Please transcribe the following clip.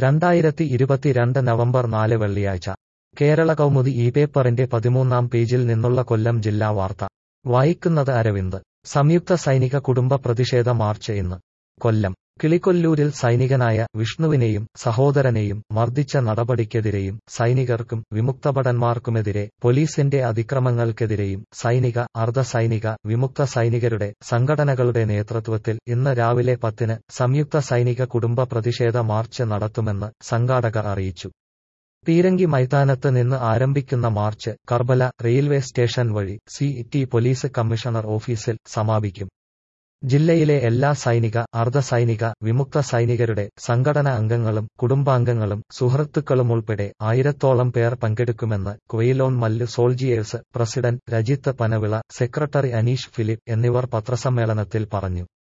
രണ്ടായിരത്തി ഇരുപത്തിരണ്ട് നവംബർ നാല് വെള്ളിയാഴ്ച കേരള കൗമുദി ഈ പേപ്പറിന്റെ പതിമൂന്നാം പേജിൽ നിന്നുള്ള കൊല്ലം ജില്ലാ വാർത്ത വായിക്കുന്നത് അരവിന്ദ് സംയുക്ത സൈനിക കുടുംബ പ്രതിഷേധ മാർച്ച് ഇന്ന് കൊല്ലം കിളിക്കൊല്ലൂരിൽ സൈനികനായ വിഷ്ണുവിനെയും സഹോദരനെയും മർദ്ദിച്ച നടപടിക്കെതിരെയും സൈനികർക്കും വിമുക്തഭടന്മാർക്കുമെതിരെ പോലീസിന്റെ അതിക്രമങ്ങൾക്കെതിരെയും സൈനിക അർദ്ധസൈനിക വിമുക്ത സൈനികരുടെ സംഘടനകളുടെ നേതൃത്വത്തിൽ ഇന്ന് രാവിലെ പത്തിന് സംയുക്ത സൈനിക കുടുംബ പ്രതിഷേധ മാർച്ച് നടത്തുമെന്ന് സംഘാടകർ അറിയിച്ചു പീരങ്കി മൈതാനത്ത് നിന്ന് ആരംഭിക്കുന്ന മാർച്ച് കർബല റെയിൽവേ സ്റ്റേഷൻ വഴി സി ടി പോലീസ് കമ്മീഷണർ ഓഫീസിൽ സമാപിക്കും ജില്ലയിലെ എല്ലാ സൈനിക അർദ്ധസൈനിക വിമുക്ത സൈനികരുടെ സംഘടന അംഗങ്ങളും കുടുംബാംഗങ്ങളും സുഹൃത്തുക്കളും ഉൾപ്പെടെ ആയിരത്തോളം പേർ പങ്കെടുക്കുമെന്ന് Quilon Mallu soldiers president Rajith Panavila secretary Aneesh Philip എന്നിവർ പത്രസമ്മേളനത്തിൽ പറഞ്ഞു